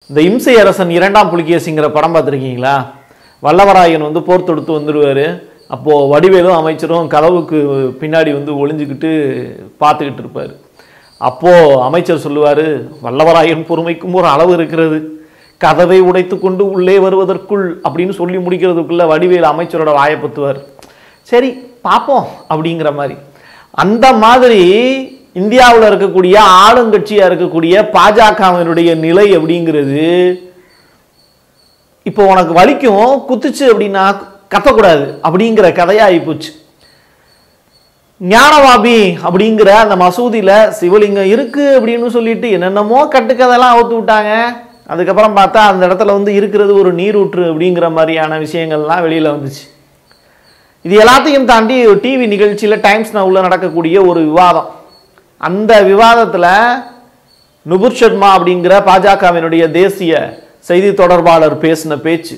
இந்த இம்சை அரசன் இரண்டாம் புலிகேசிங்கிற படம் பார்த்துருக்கீங்களா வல்லவராயன் வந்து போர் தொடுத்து வந்துடுவார் அப்போது வடிவேலும் அமைச்சரும் கதவுக்கு பின்னாடி வந்து ஒளிஞ்சுக்கிட்டு பார்த்துக்கிட்டு இருப்பார் அப்போது அமைச்சர் சொல்லுவார் வல்லவராயன் பொறுமைக்கும் ஒரு அளவு இருக்கிறது கதவை உடைத்து கொண்டு உள்ளே வருவதற்குள் அப்படின்னு சொல்லி முடிக்கிறதுக்குள்ள வடிவேல் அமைச்சரோட வாயை பொத்துவார் சரி பார்ப்போம் அப்படிங்கிற மாதிரி அந்த மாதிரி இந்தியாவில் இருக்கக்கூடிய ஆளுங்கட்சியாக இருக்கக்கூடிய பாஜகவினுடைய நிலை அப்படிங்கிறது இப்போ உனக்கு வலிக்கும் குத்துச்சு அப்படின்னா கத்தக்கூடாது அப்படிங்கிற கதையாகி போச்சு ஞானவாபி அப்படிங்கிற அந்த மசூதியில் சிவலிங்கம் இருக்கு அப்படின்னு சொல்லிட்டு என்னென்னமோ கட்டுக்கதெல்லாம் அவுத்து விட்டாங்க அதுக்கப்புறம் பார்த்தா அந்த இடத்துல வந்து இருக்கிறது ஒரு நீரூற்று அப்படிங்கிற மாதிரியான விஷயங்கள்லாம் வெளியில் வந்துச்சு இது எல்லாத்தையும் தாண்டி டிவி நிகழ்ச்சியில் டைம்ஸ் நவுல நடக்கக்கூடிய ஒரு விவாதம் அந்த விவாதத்தில் நுபுர் சர்மா அப்படிங்கிற பாஜகவினுடைய தேசிய செய்தி தொடர்பாளர் பேசின பேச்சு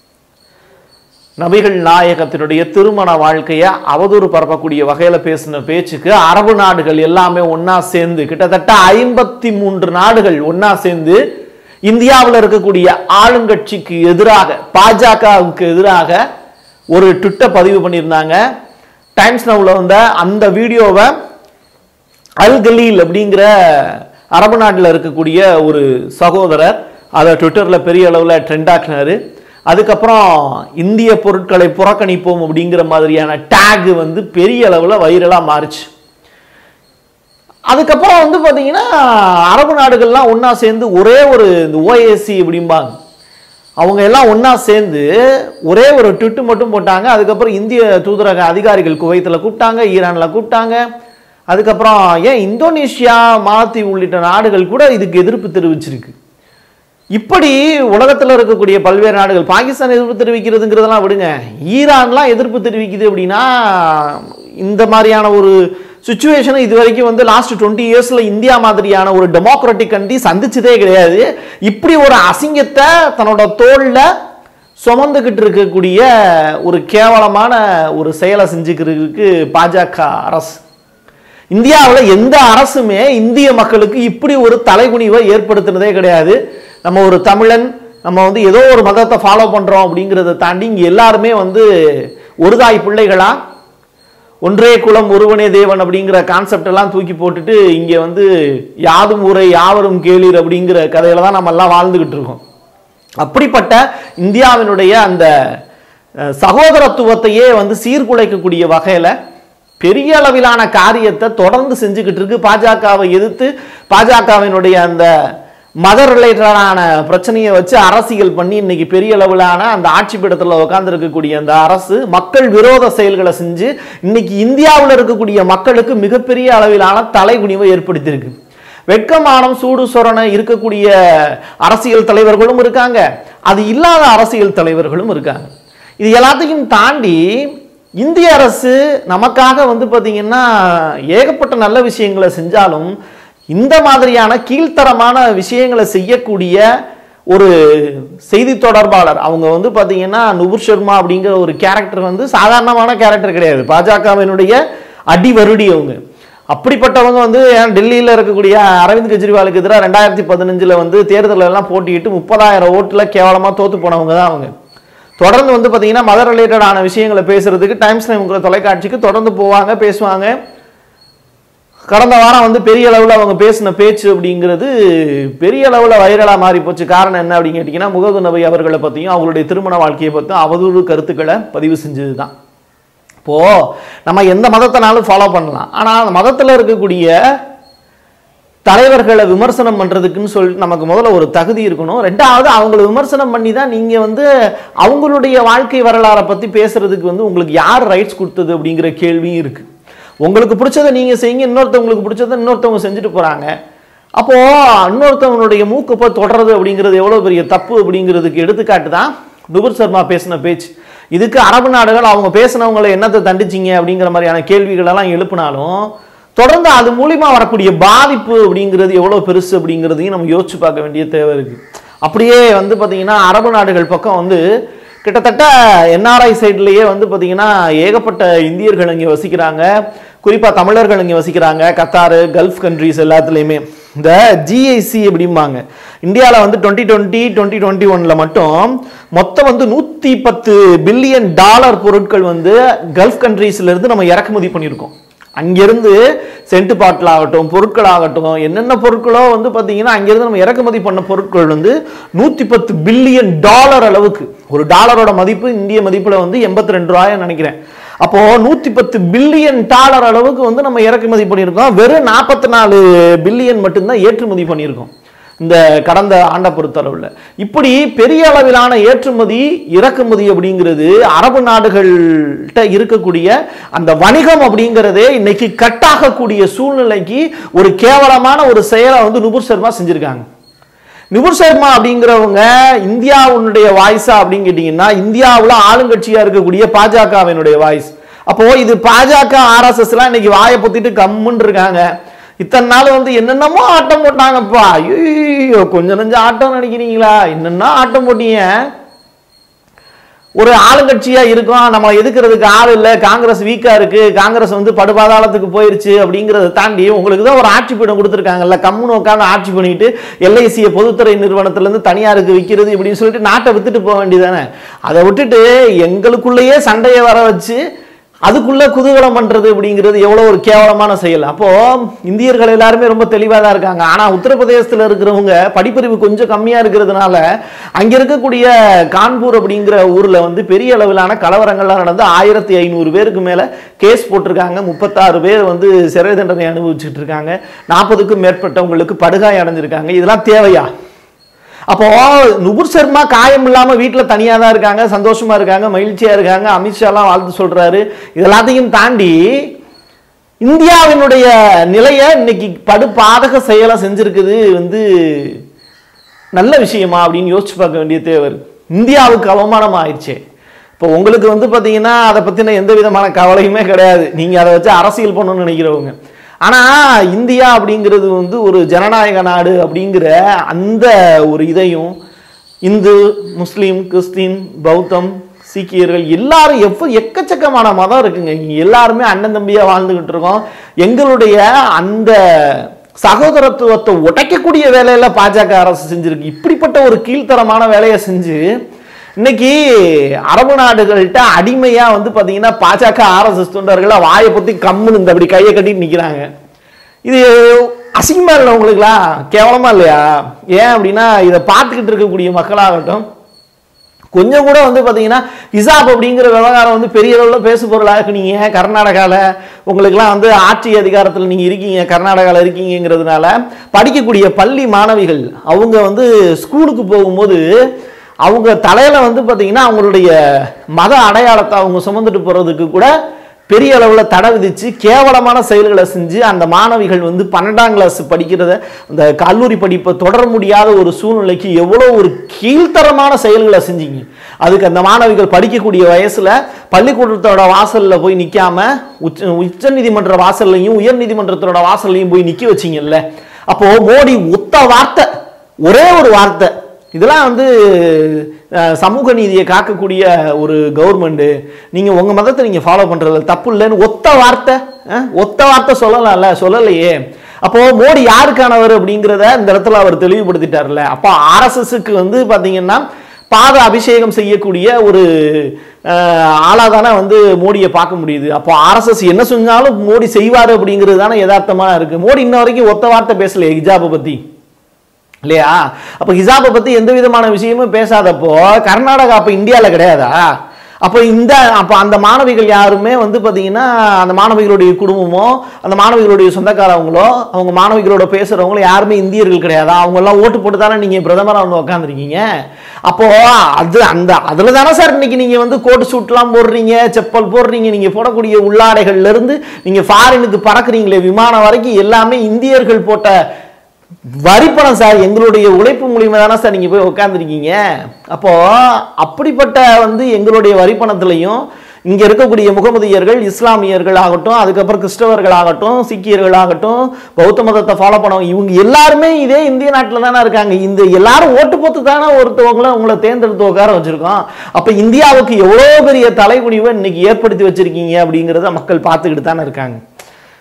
நபிகள் நாயகத்தினுடைய திருமண வாழ்க்கையை அவதூறு பரப்பக்கூடிய வகையில் பேசின பேச்சுக்கு அரபு நாடுகள் எல்லாமே ஒன்றா சேர்ந்து கிட்டத்தட்ட ஐம்பத்தி மூன்று நாடுகள் ஒன்றா சேர்ந்து இந்தியாவில் இருக்கக்கூடிய ஆளுங்கட்சிக்கு எதிராக பாஜகவுக்கு எதிராக ஒரு ட்விட்டர் பதிவு பண்ணியிருந்தாங்க டைம்ஸ் நவுல வந்த அந்த வீடியோவை அல் கலீல் அப்படிங்கிற அரபு நாட்டில் இருக்கக்கூடிய ஒரு சகோதரர் அதை ட்விட்டரில் பெரிய அளவில் ட்ரெண்ட் ஆக்கினாரு அதுக்கப்புறம் இந்திய பொருட்களை புறக்கணிப்போம் அப்படிங்கிற மாதிரியான டேக் வந்து பெரிய அளவில் வைரலாக மாறுச்சு அதுக்கப்புறம் வந்து பார்த்தீங்கன்னா அரபு நாடுகள்லாம் ஒன்றா சேர்ந்து ஒரே ஒரு இந்த ஓஏசி அப்படிம்பாங்க அவங்க எல்லாம் ஒன்றா சேர்ந்து ஒரே ஒரு ட்விட்டு மட்டும் போட்டாங்க அதுக்கப்புறம் இந்திய தூதரக அதிகாரிகள் குவைத்தில் கூப்பிட்டாங்க ஈரானில் கூப்பிட்டாங்க அதுக்கப்புறம் ஏன் இந்தோனேஷியா மாலத்தி உள்ளிட்ட நாடுகள் கூட இதுக்கு எதிர்ப்பு தெரிவிச்சிருக்கு இப்படி உலகத்தில் இருக்கக்கூடிய பல்வேறு நாடுகள் பாகிஸ்தான் எதிர்ப்பு தெரிவிக்கிறதுங்கிறதெல்லாம் விடுங்க ஈரான்லாம் எதிர்ப்பு தெரிவிக்குது அப்படின்னா இந்த மாதிரியான ஒரு சுச்சுவேஷனை இது வரைக்கும் வந்து லாஸ்ட் டுவெண்ட்டி இயர்ஸில் இந்தியா மாதிரியான ஒரு டெமோக்ராட்டிக் கண்ட்ரி சந்திச்சதே கிடையாது இப்படி ஒரு அசிங்கத்தை தன்னோட தோளில் சுமந்துக்கிட்டு இருக்கக்கூடிய ஒரு கேவலமான ஒரு செயலை செஞ்சுக்கிறதுக்கு பாஜக அரசு இந்தியாவில் எந்த அரசுமே இந்திய மக்களுக்கு இப்படி ஒரு தலைகுனிவை ஏற்படுத்தினதே கிடையாது நம்ம ஒரு தமிழன் நம்ம வந்து ஏதோ ஒரு மதத்தை ஃபாலோ பண்ணுறோம் அப்படிங்கிறத தாண்டி இங்கே எல்லாருமே வந்து ஒரு தாய் பிள்ளைகளா ஒன்றே குலம் ஒருவனே தேவன் அப்படிங்கிற கான்செப்ட் எல்லாம் தூக்கி போட்டுட்டு இங்கே வந்து யாதும் ஊரை யாவரும் கேளீர் அப்படிங்கிற கதையில தான் நம்ம எல்லாம் வாழ்ந்துகிட்டு இருக்கோம் அப்படிப்பட்ட இந்தியாவினுடைய அந்த அஹ், சகோதரத்துவத்தையே வந்து சீர்குலைக்கக்கூடிய வகையில் பெரிய அளவிலான காரியத்தை தொடர்ந்து செஞ்சுக்கிட்டு இருக்கு பாஜகவை எதிர்த்து பாஜகவினுடைய அந்த மத ரிலேட்டடான பிரச்சனையை வச்சு அரசியல் பண்ணி இன்னைக்கு பெரிய அளவிலான அந்த ஆட்சி பீடத்தில் உட்கார்ந்துருக்கக்கூடிய அந்த அரசு மக்கள் விரோத செயல்களை செஞ்சு இன்னைக்கு இந்தியாவில் இருக்கக்கூடிய மக்களுக்கு மிகப்பெரிய அளவிலான தலைகுனிவை ஏற்படுத்தியிருக்கு வெட்கமானம் சூடு சொரணை இருக்கக்கூடிய அரசியல் தலைவர்களும் இருக்காங்க அது இல்லாத அரசியல் தலைவர்களும் இருக்காங்க இது எல்லாத்தையும் தாண்டி இந்திய அரசு நமக்காக வந்து பார்த்தீங்கன்னா ஏகப்பட்ட நல்ல விஷயங்களை செஞ்சாலும் இந்த மாதிரியான கீழ்த்தரமான விஷயங்களை செய்யக்கூடிய ஒரு செய்தி தொடர்பாளர் அவங்க வந்து பார்த்தீங்கன்னா நுபுர் சர்மா அப்படிங்கிற ஒரு கேரக்டர் வந்து சாதாரணமான கேரக்டர் கிடையாது பாஜகவினுடைய அடிவருடி அவங்க அப்படிப்பட்டவங்க வந்து ஏன் டெல்லியில் இருக்கக்கூடிய அரவிந்த் கெஜ்ரிவாலுக்கு எதிராக ரெண்டாயிரத்தி பதினஞ்சில் வந்து தேர்தல் எல்லாம் போட்டியிட்டு முப்பதாயிரம் ஓட்டில் கேவலமாக தோத்து போனவங்க தான் அவங்க தொடர்ந்து வந்து பார்த்தீங்கன்னா மத ரிலேட்டடான விஷயங்களை பேசுறதுக்கு டைம்ஸ் டைம்ங்கிற தொலைக்காட்சிக்கு தொடர்ந்து போவாங்க பேசுவாங்க கடந்த வாரம் வந்து பெரிய அளவில் அவங்க பேசின பேச்சு அப்படிங்கிறது பெரிய அளவில் வைரலாக மாறி போச்சு காரணம் என்ன அப்படின்னு கேட்டிங்கன்னா முகது நபி அவர்களை பற்றியும் அவங்களுடைய திருமண வாழ்க்கையை பற்றியும் அவதூறு கருத்துக்களை பதிவு செஞ்சது தான் இப்போது நம்ம எந்த மதத்தினாலும் ஃபாலோ பண்ணலாம் ஆனால் அந்த மதத்தில் இருக்கக்கூடிய தலைவர்களை விமர்சனம் பண்ணுறதுக்குன்னு சொல்லிட்டு நமக்கு முதல்ல ஒரு தகுதி இருக்கணும் ரெண்டாவது அவங்கள விமர்சனம் பண்ணி தான் நீங்கள் வந்து அவங்களுடைய வாழ்க்கை வரலாறை பற்றி பேசுறதுக்கு வந்து உங்களுக்கு யார் ரைட்ஸ் கொடுத்தது அப்படிங்கிற கேள்வியும் இருக்குது உங்களுக்கு பிடிச்சதை நீங்கள் செய்யுங்க இன்னொருத்தவங்களுக்கு பிடிச்சதை இன்னொருத்தவங்க செஞ்சுட்டு போகிறாங்க அப்போது இன்னொருத்தவங்களுடைய மூக்கு போய் தொடர்றது அப்படிங்கிறது எவ்வளோ பெரிய தப்பு அப்படிங்கிறதுக்கு எடுத்துக்காட்டு தான் நுபுர் சர்மா பேசின பேச்சு இதுக்கு அரபு நாடுகள் அவங்க பேசினவங்களை என்னத்தை தண்டிச்சிங்க அப்படிங்கிற மாதிரியான கேள்விகளெல்லாம் எழுப்பினாலும் தொடர்ந்து அது மூலிமா வரக்கூடிய பாதிப்பு அப்படிங்கிறது எவ்வளோ பெருசு அப்படிங்கிறதையும் நம்ம யோசிச்சு பார்க்க வேண்டிய தேவை இருக்குது அப்படியே வந்து பார்த்தீங்கன்னா அரபு நாடுகள் பக்கம் வந்து கிட்டத்தட்ட என்ஆர்ஐ சைட்லேயே வந்து பார்த்தீங்கன்னா ஏகப்பட்ட இந்தியர்கள் இங்கே வசிக்கிறாங்க குறிப்பாக தமிழர்கள் இங்கே வசிக்கிறாங்க கத்தாரு கல்ஃப் கண்ட்ரிஸ் எல்லாத்துலேயுமே இந்த ஜிஐசி அப்படிம்பாங்க இந்தியாவில் வந்து டுவெண்ட்டி டுவெண்ட்டி டுவெண்ட்டி டுவெண்ட்டி ஒனில் மட்டும் மொத்தம் வந்து நூற்றி பத்து பில்லியன் டாலர் பொருட்கள் வந்து கல்ஃப் கண்ட்ரீஸ்ல இருந்து நம்ம இறக்குமதி பண்ணியிருக்கோம் அங்கிருந்து சென்ட் பாட்டில் ஆகட்டும் பொருட்கள் ஆகட்டும் என்னென்ன பொருட்களோ வந்து பார்த்தீங்கன்னா அங்கிருந்து நம்ம இறக்குமதி பண்ண பொருட்கள் வந்து நூற்றி பத்து பில்லியன் டாலர் அளவுக்கு ஒரு டாலரோட மதிப்பு இந்திய மதிப்பில் வந்து எண்பத்தி ரெண்டு ரூபாய் நினைக்கிறேன் அப்போ நூற்றி பத்து பில்லியன் டாலர் அளவுக்கு வந்து நம்ம இறக்குமதி பண்ணியிருக்கோம் வெறும் நாற்பத்தி நாலு பில்லியன் மட்டும்தான் ஏற்றுமதி பண்ணியிருக்கோம் இந்த கடந்த ஆண்டை பொறுத்தளவில் இப்படி பெரிய அளவிலான ஏற்றுமதி இறக்குமதி அப்படிங்கிறது அரபு நாடுகள்கிட்ட இருக்கக்கூடிய அந்த வணிகம் அப்படிங்கிறதே இன்னைக்கு கட்டாகக்கூடிய சூழ்நிலைக்கு ஒரு கேவலமான ஒரு செயலை வந்து நுபுர் சர்மா செஞ்சிருக்காங்க நிபுர் சர்மா அப்படிங்கிறவங்க இந்தியாவுடைய வாய்ஸா அப்படின்னு கேட்டீங்கன்னா இந்தியாவில் ஆளுங்கட்சியா இருக்கக்கூடிய பாஜகவினுடைய வாய்ஸ் அப்போ இது பாஜக ஆர்எஸ்எஸ் எல்லாம் இன்னைக்கு வாயை பொத்திட்டு கம்முன்னு இருக்காங்க இத்தனை நாள் வந்து என்னென்னமோ ஆட்டம் போட்டாங்கப்பா ஐயோ கொஞ்சம் நஞ்சம் ஆட்டம் நினைக்கிறீங்களா என்னென்ன ஆட்டம் போட்டீங்க ஒரு ஆளுங்கட்சியா இருக்கும் நம்ம எதுக்குறதுக்கு ஆள் இல்லை காங்கிரஸ் வீக்கா இருக்கு காங்கிரஸ் வந்து படுபாதாளத்துக்கு போயிருச்சு அப்படிங்கிறத தாண்டி உங்களுக்கு தான் ஒரு ஆட்சி பீடம் கொடுத்துருக்காங்கல்ல கம்முன்னு உட்காந்து ஆட்சி பண்ணிட்டு எல்ஐசியை பொதுத்துறை நிறுவனத்துல இருந்து தனியாருக்கு விற்கிறது இப்படின்னு சொல்லிட்டு நாட்டை வித்துட்டு போக வேண்டியதானே அதை விட்டுட்டு எங்களுக்குள்ளேயே சண்டையை வர வச்சு அதுக்குள்ள குதூகலம் பண்றது அப்படிங்கிறது எவ்வளவு ஒரு கேவலமான செயல் அப்போ இந்தியர்கள் எல்லாருமே ரொம்ப தெளிவாக தான் இருக்காங்க ஆனா உத்தரப்பிரதேசத்துல இருக்கிறவங்க படிப்பறிவு கொஞ்சம் கம்மியா இருக்கிறதுனால அங்க இருக்கக்கூடிய கான்பூர் அப்படிங்கிற ஊர்ல வந்து பெரிய அளவிலான கலவரங்கள்லாம் நடந்து ஆயிரத்தி ஐநூறு பேருக்கு மேல கேஸ் போட்டிருக்காங்க முப்பத்தாறு பேர் வந்து சிறை தண்டனை அனுபவிச்சுட்டு இருக்காங்க நாற்பதுக்கும் மேற்பட்டவங்களுக்கு படுகாயம் அடைஞ்சிருக்காங்க இதெல்லாம் தேவையா அப்போ நுபுர் சர்மா காயம் இல்லாம வீட்டுல தனியா தான் இருக்காங்க சந்தோஷமா இருக்காங்க மகிழ்ச்சியா இருக்காங்க அமித்ஷாலாம் வாழ்த்து சொல்றாரு இதெல்லாத்தையும் தாண்டி இந்தியாவினுடைய நிலையை இன்னைக்கு படு பாதக செயலை செஞ்சிருக்குது வந்து நல்ல விஷயமா அப்படின்னு யோசிச்சு பார்க்க வேண்டிய தேவை இருக்கு. இந்தியாவுக்கு அவமானம் ஆயிடுச்சே இப்போ உங்களுக்கு வந்து பார்த்தீங்கன்னா அதை பற்றின எந்த விதமான கவலையுமே கிடையாது நீங்கள் அதை வச்சு அரசியல் பண்ணணும்னு நினைக்கிறவங்க ஆனால் இந்தியா அப்படிங்கிறது வந்து ஒரு ஜனநாயக நாடு அப்படிங்கிற அந்த ஒரு இதையும் இந்து முஸ்லீம் கிறிஸ்டின் பௌத்தம் சீக்கியர்கள் எல்லாரும் எப்போ எக்கச்சக்கமான மதம் இருக்குங்க இங்க எல்லாருமே அண்ணன் தம்பியாக வாழ்ந்துகிட்டு இருக்கோம் எங்களுடைய அந்த சகோதரத்துவத்தை உடைக்கக்கூடிய வேலையில பாஜக அரசு செஞ்சிருக்கு இப்படிப்பட்ட ஒரு கீழ்த்தரமான வேலையை செஞ்சு இன்னைக்கு அரபு நாடுகள்கிட்ட அடிமையா வந்து பாத்தீங்கன்னா பாஜக ஆர்எஸ்எஸ் தொண்டர்களை வாயை பத்தி கம்முன்னு இந்த அப்படி கையை கட்டிட்டு நிக்கிறாங்க இது அசிங்கமா இல்லை உங்களுக்குலாம் கேவலமா இல்லையா ஏன் அப்படின்னா இதை பார்த்துக்கிட்டு இருக்கக்கூடிய மக்களாகட்டும் கொஞ்சம் கூட வந்து பார்த்தீங்கன்னா ஹிசாப் அப்படிங்கிற விவகாரம் வந்து பெரிய அளவில் பேசு பொருளாக இருக்கீங்க கர்நாடகாவில் உங்களுக்குலாம் வந்து ஆட்சி அதிகாரத்தில் நீங்கள் இருக்கீங்க கர்நாடகாவில் இருக்கீங்கிறதுனால படிக்கக்கூடிய பள்ளி மாணவிகள் அவங்க வந்து ஸ்கூலுக்கு போகும்போது அவங்க தலையில் வந்து பார்த்தீங்கன்னா அவங்களுடைய மத அடையாளத்தை அவங்க சுமந்துட்டு போகிறதுக்கு கூட பெரிய அளவில் தடை விதிச்சு கேவலமான செயல்களை செஞ்சு அந்த மாணவிகள் வந்து பன்னெண்டாம் கிளாஸ் படிக்கிறத அந்த கல்லூரி படிப்பை தொடர முடியாத ஒரு சூழ்நிலைக்கு எவ்வளோ ஒரு கீழ்த்தரமான செயல்களை செஞ்சீங்க அதுக்கு அந்த மாணவிகள் படிக்கக்கூடிய வயசுல பள்ளிக்கூடத்தோட வாசல்ல போய் நிக்காம உச்ச உச்ச நீதிமன்ற வாசல்லையும் உயர் நீதிமன்றத்தோட வாசல்லையும் போய் நிக்க வச்சீங்கல்ல அப்போ மோடி ஒத்த வார்த்தை ஒரே ஒரு வார்த்தை இதெல்லாம் வந்து அஹ், சமூக நீதியை காக்கக்கூடிய ஒரு கவர்மெண்ட் நீங்க உங்க மதத்தை நீங்க ஃபாலோ பண்றதுல தப்பு இல்லைன்னு ஒத்த வார்த்தை அஹ், ஒத்த வார்த்தை சொல்லலாம்ல சொல்லலையே அப்போ மோடி யாருக்கானவர் அப்படிங்கிறத இந்த இடத்துல அவர் தெளிவுபடுத்திட்டார்ல அப்போ ஆர்எஸ்எஸ்க்கு வந்து பாத்தீங்கன்னா பாத அபிஷேகம் செய்யக்கூடிய ஒரு ஆளாக தானே வந்து மோடியை பார்க்க முடியுது அப்போ ஆர்எஸ்எஸ் என்ன செஞ்சாலும் மோடி செய்வார் அப்படிங்கிறது தானே யதார்த்தமா இருக்கு மோடி இன்ன வரைக்கும் ஒத்த வார்த்தை பேசலையே ஹிஜாபை பத்தி இல்லையா அப்ப ஹிஜாபை பத்தி எந்த விதமான விஷயமும் பேசாதப்போ கர்நாடகா அப்ப இந்தியால கிடையாதா அப்போ இந்த அப்போ அந்த மாணவிகள் யாருமே வந்து பார்த்தீங்கன்னா அந்த மாணவிகளுடைய குடும்பமோ அந்த மாணவிகளுடைய சொந்தக்காரவங்களோ அவங்க மாணவிகளோட பேசுறவங்களோ யாருமே இந்தியர்கள் கிடையாதா அவங்க எல்லாம் ஓட்டு போட்டு தானே நீங்க பிரதமரா வந்து உட்காந்துருக்கீங்க அப்போ அது அந்த அதுல தானே சார் இன்னைக்கு நீங்க வந்து கோட் சூட்லாம் போடுறீங்க செப்பல் போடுறீங்க நீங்க போடக்கூடிய உள்ளாடைகள்ல இருந்து நீங்க ஃபாரினுக்கு பறக்குறீங்களே விமானம் வரைக்கும் எல்லாமே இந்தியர்கள் போட்ட வரிப்பணம் சார் எங்களுடைய உழைப்பு மூலியமா தானே சார் நீங்க போய் உட்காந்துருக்கீங்க அப்போ அப்படிப்பட்ட வந்து எங்களுடைய வரிப்பணத்திலையும் இங்க இருக்கக்கூடிய முகமதியர்கள் இஸ்லாமியர்கள் ஆகட்டும் அதுக்கப்புறம் கிறிஸ்தவர்கள் ஆகட்டும் சீக்கியர்கள் ஆகட்டும் பௌத்த மதத்தை ஃபாலோ பண்ணவங்க இவங்க எல்லாருமே இதே இந்திய நாட்டில் தானே இருக்காங்க இந்த எல்லாரும் ஓட்டு போட்டு தானே ஒருத்தவங்கள உங்களை தேர்ந்தெடுத்து உட்கார வச்சிருக்கோம் அப்ப இந்தியாவுக்கு எவ்வளோ பெரிய தலைகுனிவை இன்னைக்கு ஏற்படுத்தி வச்சிருக்கீங்க அப்படிங்கிறத மக்கள் பார்த்துக்கிட்டு தானே இருக்காங்க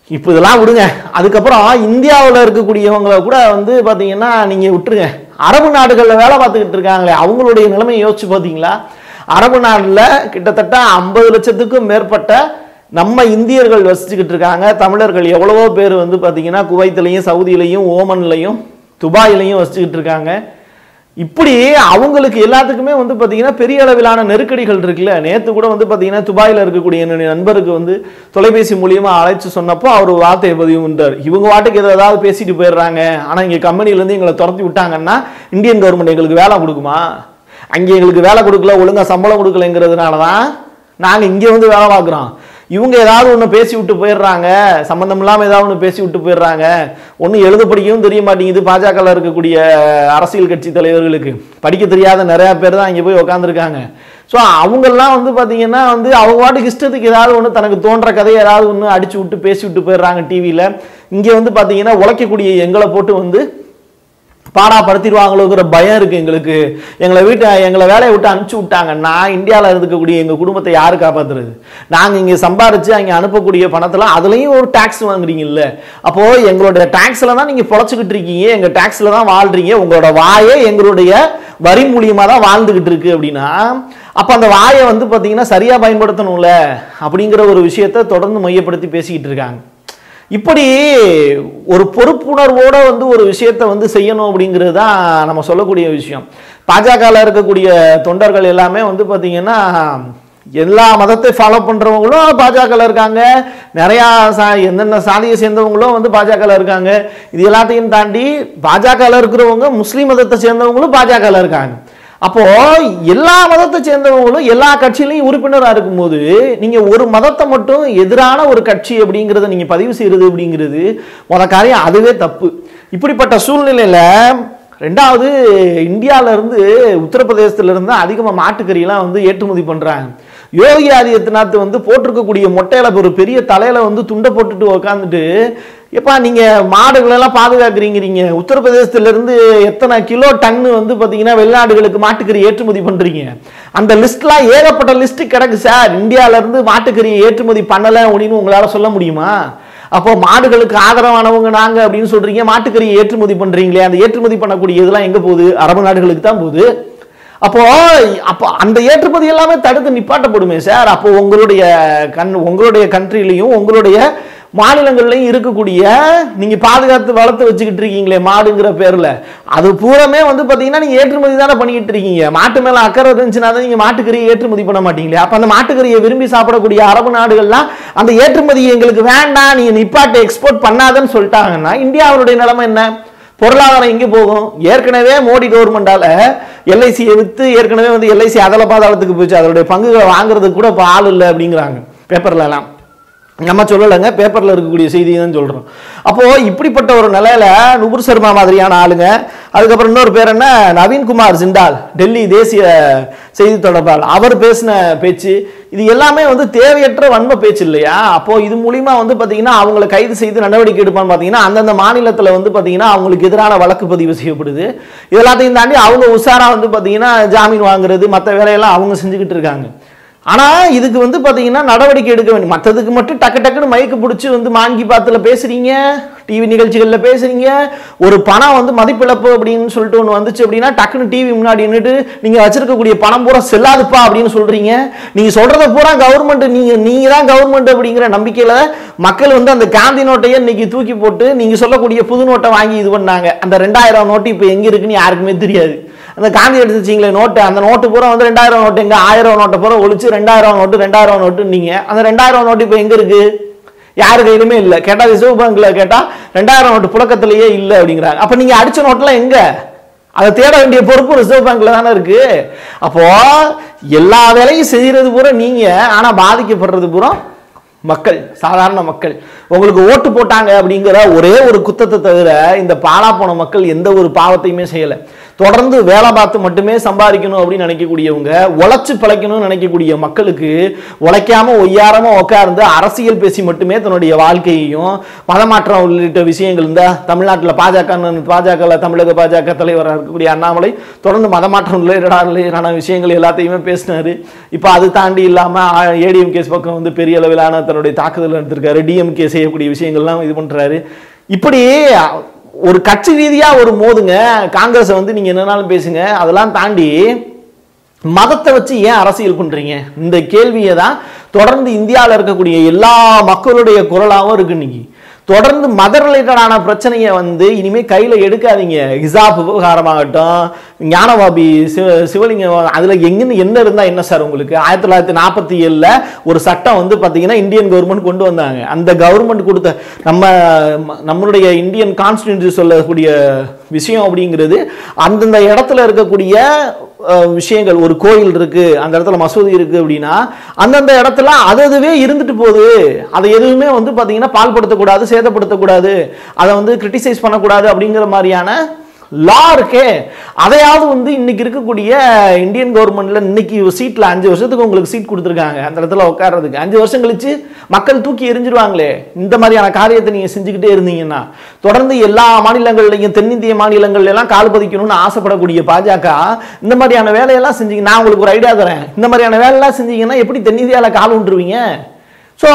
இப்போ இதெல்லாம் விடுங்க அதுக்கப்புறம் இந்தியாவில் இருக்கக்கூடியவங்களை கூட வந்து பார்த்தீங்கன்னா நீங்கள் விட்டுருங்க அரபு நாடுகளில் வேலை பார்த்துக்கிட்டு இருக்காங்களே அவங்களுடைய நிலைமையை யோசிச்சு பார்த்தீங்களா அரபு நாட்டில் கிட்டத்தட்ட ஐம்பது லட்சத்துக்கும் மேற்பட்ட நம்ம இந்தியர்கள் வசிச்சுக்கிட்டு இருக்காங்க தமிழர்கள் எவ்வளவோ பேர் வந்து பார்த்தீங்கன்னா குவைத்திலையும் சவுதியிலையும் ஓமன்லையும் துபாயிலையும் வசிச்சுக்கிட்டு இருக்காங்க இப்படி அவங்களுக்கு எல்லாத்துக்குமே வந்து பார்த்தீங்கன்னா பெரிய அளவிலான நெருக்கடிகள் இருக்குல்ல நேற்று கூட வந்து பார்த்தீங்கன்னா துபாயில் இருக்கக்கூடிய என்னுடைய நண்பருக்கு வந்து தொலைபேசி மூலியமா அழைச்சு சொன்னப்போ அவர் ஒரு வார்த்தையை பதிவு பண்ணிட்டார் இவங்க வாட்டுக்கு ஏதோ ஏதாவது பேசிட்டு போயிடுறாங்க ஆனால் இங்கே கம்பெனிலேருந்து எங்களை துரத்தி விட்டாங்கன்னா இந்தியன் கவர்மெண்ட் எங்களுக்கு வேலை கொடுக்குமா அங்கே எங்களுக்கு வேலை கொடுக்கல ஒழுங்கா சம்பளம் கொடுக்கலங்கிறதுனால தான் நாங்கள் இங்கே வந்து வேலை பார்க்குறோம் இவங்க ஏதாவது ஒன்று பேசி விட்டு போயிடுறாங்க சம்மந்தம் இல்லாமல் ஏதாவது ஒன்று பேசி விட்டு போயிடுறாங்க ஒன்றும் எழுத படிக்கவும் தெரிய மாட்டேங்குது பாஜகவில் இருக்கக்கூடிய அரசியல் கட்சி தலைவர்களுக்கு படிக்க தெரியாத நிறையா பேர் தான் இங்கே போய் உக்காந்துருக்காங்க ஸோ அவங்கெல்லாம் வந்து பார்த்தீங்கன்னா வந்து அவங்க வாட்டுக்கு இஷ்டத்துக்கு ஏதாவது ஒன்று தனக்கு தோன்ற கதையை ஏதாவது ஒன்று அடிச்சு விட்டு பேசி விட்டு போயிடுறாங்க டிவியில் இங்கே வந்து பார்த்தீங்கன்னா உழைக்கக்கூடிய எங்களை போட்டு வந்து பாடாப்படுத்திடுவாங்களோங்கிற பயம் இருக்கு எங்களுக்கு எங்களை வீட்டை எங்களை வேலையை விட்டு அனுப்பிச்சு விட்டாங்கன்னா இந்தியாவில் இருக்கக்கூடிய எங்கள் குடும்பத்தை யாரு காப்பாத்துறது நாங்கள் இங்கே சம்பாரிச்சு அங்கே அனுப்பக்கூடிய பணத்தில் அதுலேயும் ஒரு டாக்ஸ் வாங்குறீங்கல்ல அப்போ எங்களுடைய டாக்ஸில் தான் நீங்கள் பொழைச்சிக்கிட்டு இருக்கீங்க எங்கள் டாக்ஸில் தான் வாழ்றீங்க உங்களோட வாயே எங்களுடைய வரி மூலியமாக தான் வாழ்ந்துகிட்டு இருக்கு அப்படின்னா அப்போ அந்த வாயை வந்து பார்த்தீங்கன்னா சரியாக பயன்படுத்தணும்ல அப்படிங்கிற ஒரு விஷயத்தை தொடர்ந்து மையப்படுத்தி பேசிக்கிட்டு இருக்காங்க இப்படி ஒரு பொறுப்புணர்வோட வந்து ஒரு விஷயத்தை வந்து செய்யணும் அப்படிங்கிறது தான் நம்ம சொல்லக்கூடிய விஷயம் பாஜகவில் இருக்கக்கூடிய தொண்டர்கள் எல்லாமே வந்து பார்த்தீங்கன்னா எல்லா மதத்தை ஃபாலோ பண்ணுறவங்களும் பாஜகவில் இருக்காங்க நிறையா சா எந்தெந்த சாதியை சேர்ந்தவங்களும் வந்து பாஜகவில் இருக்காங்க இது எல்லாத்தையும் தாண்டி பாஜகவில் இருக்கிறவங்க முஸ்லீம் மதத்தை சேர்ந்தவங்களும் பாஜகவில் இருக்காங்க அப்போ எல்லா மதத்தை சேர்ந்தவங்களும் எல்லா கட்சியிலையும் உறுப்பினராக இருக்கும்போது நீங்க ஒரு மதத்தை மட்டும் எதிரான ஒரு கட்சி அப்படிங்கிறத நீங்க பதிவு செய்யறது அப்படிங்கிறது முத காரியம் அதுவே தப்பு இப்படிப்பட்ட சூழ்நிலையில ரெண்டாவது இந்தியால இருந்து உத்தரப்பிரதேசத்துல இருந்து அதிகமா மாட்டுக்கறியெல்லாம் வந்து ஏற்றுமதி பண்றாங்க யோகி ஆதித்யநாத் வந்து போட்டிருக்கக்கூடிய மொட்டையில ஒரு பெரிய தலையில வந்து துண்டை போட்டுட்டு உக்காந்துட்டு எப்பா நீங்க மாடுகளை எல்லாம் பாதுகாக்கிறீங்கிறீங்க உத்தரப்பிரதேசத்துல இருந்து எத்தனை கிலோ டன்னு வந்து பாத்தீங்கன்னா வெளிநாடுகளுக்கு மாட்டுக்கறி ஏற்றுமதி பண்றீங்க அந்த லிஸ்ட்லாம் ஏகப்பட்ட லிஸ்ட் கிடக்கு சார் இந்தியால இருந்து மாட்டுக்கறி ஏற்றுமதி பண்ணல அப்படின்னு உங்களால சொல்ல முடியுமா அப்போ மாடுகளுக்கு ஆதரவானவங்க நாங்க அப்படின்னு சொல்றீங்க மாட்டுக்கறியை ஏற்றுமதி பண்றீங்களே அந்த ஏற்றுமதி பண்ணக்கூடிய இதெல்லாம் எங்க போகுது அரபு நாடுகளுக்கு தான் போகுது அப்போ அப்போ அந்த ஏற்றுமதி எல்லாமே தடுத்து நிப்பாட்டப்படுமே சார் அப்போ உங்களுடைய கண் உங்களுடைய கண்ட்ரிலையும் உங்களுடைய மாநிலங்கள்லையும் இருக்கக்கூடிய நீங்க பாதுகாத்து வளர்த்து வச்சுக்கிட்டு இருக்கீங்களே மாடுங்கிற பேர்ல அது பூரமே வந்து பாத்தீங்கன்னா நீங்க ஏற்றுமதி தானே பண்ணிக்கிட்டு இருக்கீங்க மாட்டு மேல அக்கறை இருந்துச்சுன்னா தான் நீங்க மாட்டுக்கறியை ஏற்றுமதி பண்ண மாட்டீங்களே அப்ப அந்த மாட்டுக்கறியை விரும்பி சாப்பிடக்கூடிய அரபு நாடுகள்லாம் அந்த ஏற்றுமதி எங்களுக்கு வேண்டாம் நீங்க நிப்பாட்டு எக்ஸ்போர்ட் பண்ணாதன்னு சொல்லிட்டாங்கன்னா இந்தியாவுடைய நிலைமை என்ன பொருளாதாரம் எங்கே போகும் ஏற்கனவே மோடி கவர்மெண்டால எல்ஐசியை வித்து ஏற்கனவே வந்து எல்ஐசி அதல பாதாளத்துக்கு போச்சு அதனுடைய பங்குகளை வாங்குறதுக்கு கூட இப்போ ஆள் இல்லை அப்படிங்கிறாங்க பேப்பர்ல எல்லாம் நம்ம சொல்லலைங்க பேப்பர்ல இருக்கக்கூடிய செய்தி தான் சொல்றோம் அப்போ இப்படிப்பட்ட ஒரு நிலையில நுபுர் சர்மா மாதிரியான ஆளுங்க அதுக்கப்புறம் இன்னொரு பேர் என்ன நவீன்குமார் ஜிண்டால் டெல்லி தேசிய செய்தி தொடர்பாளர் அவர் பேசின பேச்சு இது எல்லாமே வந்து தேவையற்ற வன்ம பேச்சு இல்லையா அப்போ இது மூலியமா வந்து பாத்தீங்கன்னா அவங்களை கைது செய்து நடவடிக்கை எடுப்பான்னு பாத்தீங்கன்னா அந்தந்த மாநிலத்துல வந்து பாத்தீங்கன்னா அவங்களுக்கு எதிரான வழக்கு பதிவு செய்யப்படுது இது எல்லாத்தையும் தாண்டி அவங்க உஷாரா வந்து பாத்தீங்கன்னா ஜாமீன் வாங்குறது மற்ற வேலையெல்லாம் அவங்க செஞ்சுக்கிட்டு இருக்காங்க ஆனா இதுக்கு வந்து பாத்தீங்கன்னா நடவடிக்கை எடுக்க வேண்டும் மற்றதுக்கு மட்டும் டக்கு டக்குன்னு மயக்கு பிடிச்சி வந்து மாங்கி பாத்துல பேசுறீங்க டிவி நிகழ்ச்சிகள்ல பேசுறீங்க ஒரு பணம் வந்து மதிப்பிழப்பு அப்படின்னு சொல்லிட்டு ஒன்று வந்துச்சு அப்படின்னா டக்குன்னு டிவி முன்னாடி நின்றுட்டு நீங்க வச்சிருக்கக்கூடிய பணம் பூரா செல்லாதுப்பா அப்படின்னு சொல்றீங்க நீங்க சொல்றத பூரா கவர்மெண்ட் நீங்க நீங்க தான் கவர்மெண்ட் அப்படிங்கிற நம்பிக்கையில மக்கள் வந்து அந்த காந்தி நோட்டையே இன்னைக்கு தூக்கி போட்டு நீங்க சொல்லக்கூடிய புது நோட்டை வாங்கி இது பண்ணாங்க அந்த ரெண்டாயிரம் நோட்டு இப்போ எங்க இருக்குன்னு யாருக்குமே தெரியாது அந்த காந்தி எடுத்து வச்சிங்களே நோட்டு அந்த நோட்டு பூரா வந்து ரெண்டாயிரம் நோட்டு எங்க ஆயிரம் நோட்டை பூரா ஒழிச்சு ரெண்டாயிரம் நோட்டு ரெண்டாயிரம் நோட்டு நீங்க அந்த ரெண்டாயிரம் நோட்டு இப்போ எங்க இருக்கு யாரு கையிலுமே இல்லை கேட்டா ரிசர்வ் பேங்க்ல கேட்டா ரெண்டாயிரம் நோட்டு புழக்கத்திலேயே இல்லை அப்படிங்கிறாங்க அப்ப நீங்க அடிச்ச நோட்டெல்லாம் எங்க அதை தேட வேண்டிய பொறுப்பு ரிசர்வ் பேங்க்ல தானே இருக்கு அப்போ எல்லா வேலையும் செய்யறது பூரா நீங்க ஆனா பாதிக்கப்படுறது பூரா மக்கள் சாதாரண மக்கள் உங்களுக்கு ஓட்டு போட்டாங்க அப்படிங்கிற ஒரே ஒரு குத்தத்தை தவிர இந்த பாலா போன மக்கள் எந்த ஒரு பாவத்தையுமே செய்யலை தொடர்ந்து வேலை பார்த்து மட்டுமே சம்பாதிக்கணும் அப்படின்னு நினைக்கக்கூடியவங்க உழைச்சு பிழைக்கணும்னு நினைக்கக்கூடிய மக்களுக்கு உழைக்காம ஒய்யாரமா உட்கார்ந்து அரசியல் பேசி மட்டுமே தன்னுடைய வாழ்க்கையையும் மதமாற்றம் உள்ளிட்ட விஷயங்கள் இந்த தமிழ்நாட்டில் பாஜக பாஜக தமிழக பாஜக தலைவராக இருக்கக்கூடிய அண்ணாமலை தொடர்ந்து மதமாற்றம் ரிலேட்டடான விஷயங்கள் எல்லாத்தையுமே பேசினாரு இப்போ அது தாண்டி இல்லாமல் ஏடிஎம் கேஸ் பக்கம் வந்து பெரிய அளவிலான தன்னுடைய தாக்குதல் எடுத்திருக்காரு டிஎம்கே செய்யக்கூடிய விஷயங்கள்லாம் இது பண்றாரு இப்படி ஒரு கட்சி ரீதியா ஒரு மோதுங்க காங்கிரஸை வந்து நீங்க என்னன்னாலும் பேசுங்க அதெல்லாம் தாண்டி மதத்தை வச்சு ஏன் அரசியல் பண்றீங்க இந்த கேள்வியை தான் தொடர்ந்து இந்தியாவில் இருக்கக்கூடிய எல்லா மக்களுடைய குரலாகவும் இருக்கு இன்னைக்கு தொடர்ந்து மத ரிலேட்டடான பிரச்சனையை வந்து இனிமே கையில எடுக்காதீங்க ஹிசாப் விவகாரமாகட்டும் ஞானவாபி சிவ சிவலிங்கம் அதுல எங்கன்னு என்ன இருந்தா என்ன சார் உங்களுக்கு ஆயிரத்தி தொள்ளாயிரத்தி நாற்பத்தி ஏழுல ஒரு சட்டம் வந்து பாத்தீங்கன்னா இந்தியன் கவர்மெண்ட் கொண்டு வந்தாங்க அந்த கவர்மெண்ட் கொடுத்த நம்ம நம்மளுடைய இந்தியன் கான்ஸ்டிடியூஷன் சொல்லக்கூடிய விஷயம் அப்படிங்கிறது அந்தந்த இடத்துல இருக்கக்கூடிய அஹ், விஷயங்கள் ஒரு கோயில் இருக்கு அந்த இடத்துல மசூதி இருக்கு அப்படின்னா அந்தந்த இடத்துல அது அதுவே இருந்துட்டு போகுது அதை எதுவுமே வந்து பாத்தீங்கன்னா பால்படுத்தக்கூடாது சேதப்படுத்தக்கூடாது அதை வந்து கிரிட்டிசைஸ் பண்ணக்கூடாது அப்படிங்கிற மாதிரியான லா இருக்கே அதையாவது வந்து இன்னைக்கு இருக்கக்கூடிய இந்தியன் கவர்மெண்ட்ல இன்னைக்கு சீட்ல அஞ்சு வருஷத்துக்கு உங்களுக்கு சீட் கொடுத்துருக்காங்க அந்த இடத்துல உட்கார்றதுக்கு அஞ்சு வருஷம் கழிச்சு மக்கள் தூக்கி எரிஞ்சிருவாங்களே இந்த மாதிரியான காரியத்தை நீங்க செஞ்சுக்கிட்டே இருந்தீங்கன்னா தொடர்ந்து எல்லா மாநிலங்கள்லையும் தென்னிந்திய மாநிலங்கள்ல எல்லாம் கால் பதிக்கணும்னு ஆசைப்படக்கூடிய பாஜக இந்த மாதிரியான வேலையெல்லாம் செஞ்சீங்க நான் உங்களுக்கு ஒரு ஐடியா தரேன் இந்த மாதிரியான வேலையெல்லாம் செஞ்சீங்கன்னா எப்படி தென்னிந்தியால கால் விட்டுருவீங்க ஸோ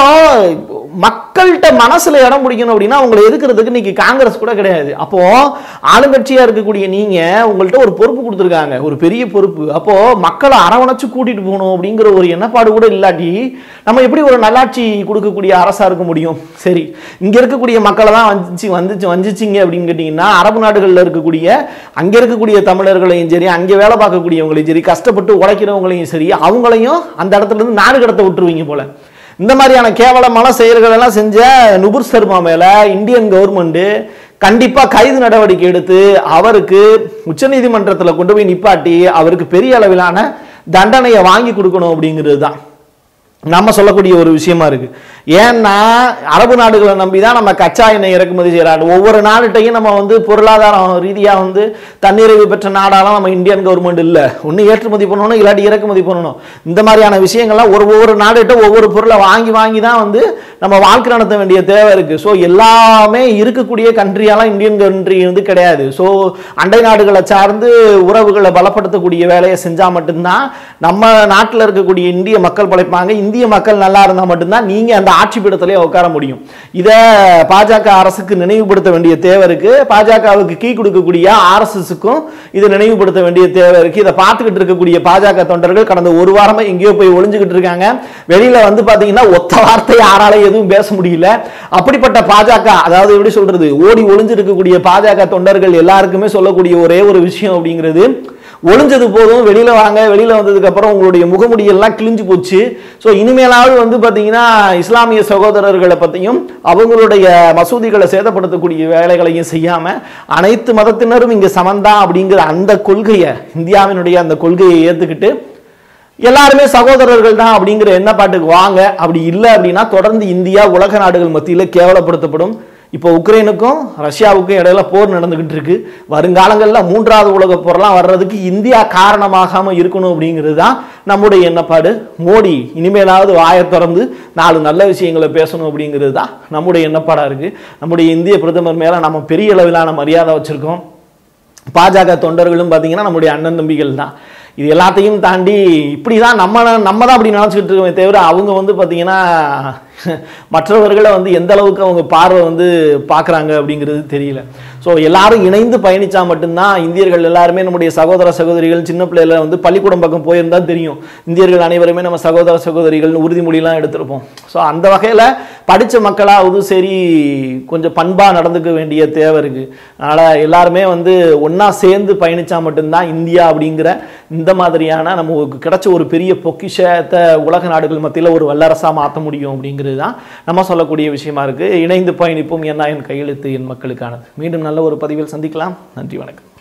மக்கள்கிட்ட மனசுல இடம் பிடிக்கணும் அப்படின்னா உங்களை எதுக்குறதுக்கு இன்னைக்கு காங்கிரஸ் கூட கிடையாது அப்போ ஆளுங்கட்சியா இருக்கக்கூடிய நீங்க உங்கள்கிட்ட ஒரு பொறுப்பு கொடுத்துருக்காங்க ஒரு பெரிய பொறுப்பு அப்போ மக்களை அரவணைச்சு கூட்டிட்டு போகணும் அப்படிங்கிற ஒரு எண்ணப்பாடு கூட இல்லாட்டி நம்ம எப்படி ஒரு நல்லாட்சி கொடுக்கக்கூடிய அரசா இருக்க முடியும் சரி இங்க இருக்கக்கூடிய மக்களை தான் வந்துச்சு வந்துச்சு வந்துச்சிங்க அப்படின்னு கேட்டீங்கன்னா அரபு நாடுகளில் இருக்கக்கூடிய அங்க இருக்கக்கூடிய தமிழர்களையும் சரி அங்கே வேலை பார்க்கக்கூடியவங்களையும் சரி கஷ்டப்பட்டு உழைக்கிறவங்களையும் சரி அவங்களையும் அந்த இடத்துல இருந்து நாடு கடத்த விட்டுருவீங்க போல இந்த மாதிரியான கேவலமான செயல்கள் எல்லாம் செஞ்ச நுபுர் சர்மா மேல இந்தியன் கவர்மெண்ட் கண்டிப்பா கைது நடவடிக்கை எடுத்து அவருக்கு உச்சநீதிமன்றத்தில் கொண்டு போய் நிப்பாட்டி அவருக்கு பெரிய அளவிலான தண்டனையை வாங்கி கொடுக்கணும் அப்படிங்கிறது தான் நம்ம சொல்லக்கூடிய ஒரு விஷயமா இருக்கு ஏன்னா அரபு நாடுகளை நம்பி தான் நம்ம கச்சா எண்ணெய் இறக்குமதி செய்யறாங்க ஒவ்வொரு நாடுகிட்டையும் நம்ம வந்து பொருளாதாரம் ரீதியா வந்து தன்னிறைவு பெற்ற நாடாலாம் நம்ம இந்தியன் கவர்மெண்ட் இல்ல ஒண்ணு ஏற்றுமதி பண்ணணும் இல்லாட்டி இறக்குமதி பண்ணணும் இந்த மாதிரியான விஷயங்கள்லாம் ஒரு ஒவ்வொரு நாடுகிட்ட ஒவ்வொரு பொருளை வாங்கி வாங்கி தான் வந்து நம்ம வாழ்க்கை நடத்த வேண்டிய தேவை இருக்கு ஸோ எல்லாமே இருக்கக்கூடிய கண்ட்ரியாலாம் இந்தியன் கண்ட்ரி வந்து கிடையாது ஸோ அண்டை நாடுகளை சார்ந்து உறவுகளை பலப்படுத்தக்கூடிய வேலையை செஞ்சா மட்டும்தான் நம்ம நாட்டில் இருக்கக்கூடிய இந்திய மக்கள் பழைப்பாங்க இந்திய மக்கள் நல்லா இருந்தா மட்டும்தான் நீங்க அந்த ஆட்சி பீடத்திலே உட்கார முடியும் இதை பாஜக அரசுக்கு நினைவுபடுத்த வேண்டிய தேவை இருக்கு பாஜகவுக்கு கீ கொடுக்கக்கூடிய ஆர்எஸ்எஸ்க்கும் இதை நினைவுபடுத்த வேண்டிய தேவை இருக்கு இதை பார்த்துக்கிட்டு இருக்கக்கூடிய பாஜக தொண்டர்கள் கடந்த ஒரு வாரமா எங்கேயோ போய் ஒளிஞ்சுக்கிட்டு இருக்காங்க வெளியில வந்து பாத்தீங்கன்னா ஒத்த வார்த்தை யாரால எதுவும் பேச முடியல அப்படிப்பட்ட பாஜக அதாவது எப்படி சொல்றது ஓடி ஒளிஞ்சிருக்கக்கூடிய பாஜக தொண்டர்கள் எல்லாருக்குமே சொல்லக்கூடிய ஒரே ஒரு விஷயம் அப்படிங்கிறது ஒளிஞ்சது போதும் வெளியில வாங்க வெளியில வந்ததுக்கு அப்புறம் உங்களுடைய முகமுடியெல்லாம் கிழிஞ்சு போச்சு ஸோ இனிமேலாவது வந்து பாத்தீங்கன்னா இஸ்லாமிய சகோதரர்களை பத்தியும் அவங்களுடைய மசூதிகளை சேதப்படுத்தக்கூடிய வேலைகளையும் செய்யாம அனைத்து மதத்தினரும் இங்க சமந்தான் அப்படிங்கிற அந்த கொள்கையை இந்தியாவினுடைய அந்த கொள்கையை ஏத்துக்கிட்டு எல்லாருமே சகோதரர்கள் தான் அப்படிங்கிற எண்ணப்பாட்டுக்கு வாங்க அப்படி இல்லை அப்படின்னா தொடர்ந்து இந்தியா உலக நாடுகள் மத்தியில் கேவலப்படுத்தப்படும் இப்போ உக்ரைனுக்கும் ரஷ்யாவுக்கும் இடையில போர் நடந்துகிட்டு இருக்கு வருங்காலங்களில் மூன்றாவது உலக போரெல்லாம் வர்றதுக்கு இந்தியா காரணமாகாம இருக்கணும் அப்படிங்கிறது தான் நம்முடைய எண்ணப்பாடு மோடி இனிமேலாவது வாயை திறந்து நாலு நல்ல விஷயங்களை பேசணும் அப்படிங்கிறது தான் நம்முடைய எண்ணப்பாடா இருக்கு நம்முடைய இந்திய பிரதமர் மேல நம்ம பெரிய அளவிலான மரியாதை வச்சிருக்கோம் பாஜக தொண்டர்களும் பார்த்தீங்கன்னா நம்முடைய அண்ணன் தம்பிகள் தான் இது எல்லாத்தையும் தாண்டி இப்படி தான் நம்ம நம்ம தான் அப்படி நினச்சிக்கிட்டு இருக்கோமே தவிர அவங்க வந்து பார்த்தீங்கன்னா மற்றவர்களை வந்து எந்த அளவுக்கு அவங்க பார்வை வந்து பார்க்குறாங்க அப்படிங்கிறது தெரியல ஸோ எல்லாரும் இணைந்து பயணிச்சா மட்டும்தான் இந்தியர்கள் எல்லாருமே நம்முடைய சகோதர சகோதரிகள் சின்ன பிள்ளையில வந்து பள்ளிக்கூடம் பக்கம் போயிருந்தா தெரியும் இந்தியர்கள் அனைவருமே நம்ம சகோதர சகோதரிகள்னு உறுதிமொழிலாம் எடுத்திருப்போம் ஸோ அந்த வகையில் படித்த மக்களாவது சரி கொஞ்சம் பண்பாக நடந்துக்க வேண்டிய தேவை இருக்கு அதனால் எல்லாருமே வந்து ஒன்றா சேர்ந்து பயணிச்சா மட்டும்தான் இந்தியா அப்படிங்கிற இந்த மாதிரியான நமக்கு கிடைச்ச ஒரு பெரிய பொக்கிஷத்தை உலக நாடுகள் மத்தியில் ஒரு வல்லரசாக மாற்ற முடியும் அப்படிங்கிறது தான் நம்ம சொல்லக்கூடிய விஷயமா இருக்கு இணைந்து பயணிப்போம் என்ன என் கையெழுத்து என் மக்களுக்கானது மீண்டும் நல்ல ஒரு பதிவில் சந்திக்கலாம் நன்றி வணக்கம்